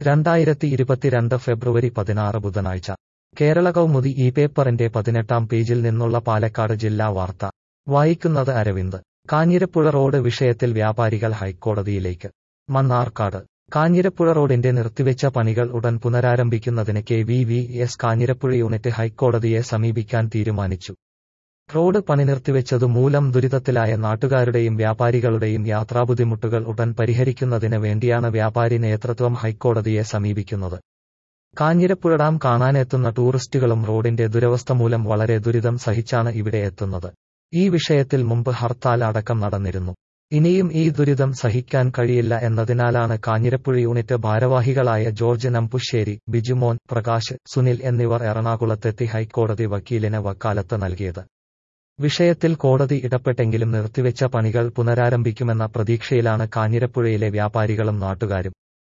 രണ്ടായിരത്തി ഇരുപത്തിരണ്ട് ഫെബ്രുവരി പതിനാറ് ബുധനാഴ്ച കേരള കൗമുദി ഈ പേപ്പറിന്റെ പതിനെട്ടാം പേജിൽ നിന്നുള്ള പാലക്കാട് ജില്ലാ വാർത്ത വായിക്കുന്നത് അരവിന്ദ് കാഞ്ഞിരപ്പുഴ റോഡ് വിഷയത്തിൽ വ്യാപാരികൾ ഹൈക്കോടതിയിലേക്ക് മണ്ണാർക്കാട് കാഞ്ഞിരപ്പുഴ റോഡിന്റെ നിർത്തിവെച്ച പണികൾ ഉടൻ പുനരാരംഭിക്കുന്നതിന് K V V S Kanjirappuzha unit ഹൈക്കോടതിയെ സമീപിക്കാൻ തീരുമാനിച്ചു റോഡ് പണി നിർത്തിവെച്ചതു മൂലം ദുരിതത്തിലായ നാട്ടുകാരുടെയും വ്യാപാരികളുടെയും യാത്രാബുദ്ധിമുട്ടുകൾ ഉടൻ പരിഹരിക്കുന്നതിന് വേണ്ടിയാണ് വ്യാപാരി നേതൃത്വം ഹൈക്കോടതിയെ സമീപിക്കുന്നത് കാഞ്ഞിരപ്പുഴ ഡാം കാണാനെത്തുന്ന ടൂറിസ്റ്റുകളും റോഡിന്റെ ദുരവസ്ഥ മൂലം വളരെ ദുരിതം സഹിച്ചാണ് ഇവിടെ എത്തുന്നത് ഈ വിഷയത്തിൽ മുമ്പ് ഹർത്താൽ അടക്കം നടന്നിരുന്നു ഇനിയും ഈ ദുരിതം സഹിക്കാൻ കഴിയില്ല എന്നതിനാലാണ് കാഞ്ഞിരപ്പുഴ യൂണിറ്റ് ഭാരവാഹികളായ ജോർജ് നമ്പുശ്ശേരി ബിജുമോൻ പ്രകാശ് സുനിൽ എന്നിവർ എറണാകുളത്തെത്തി ഹൈക്കോടതി വക്കീലിന് വക്കാലത്ത് നൽകിയത് വിഷയത്തിൽ കോടതി ഇടപെട്ടെങ്കിലും നിർത്തിവെച്ച പണികൾ പുനരാരംഭിക്കുമെന്ന പ്രതീക്ഷയിലാണ് കാഞ്ഞിരപ്പുഴയിലെ വ്യാപാരികളും നാട്ടുകാരും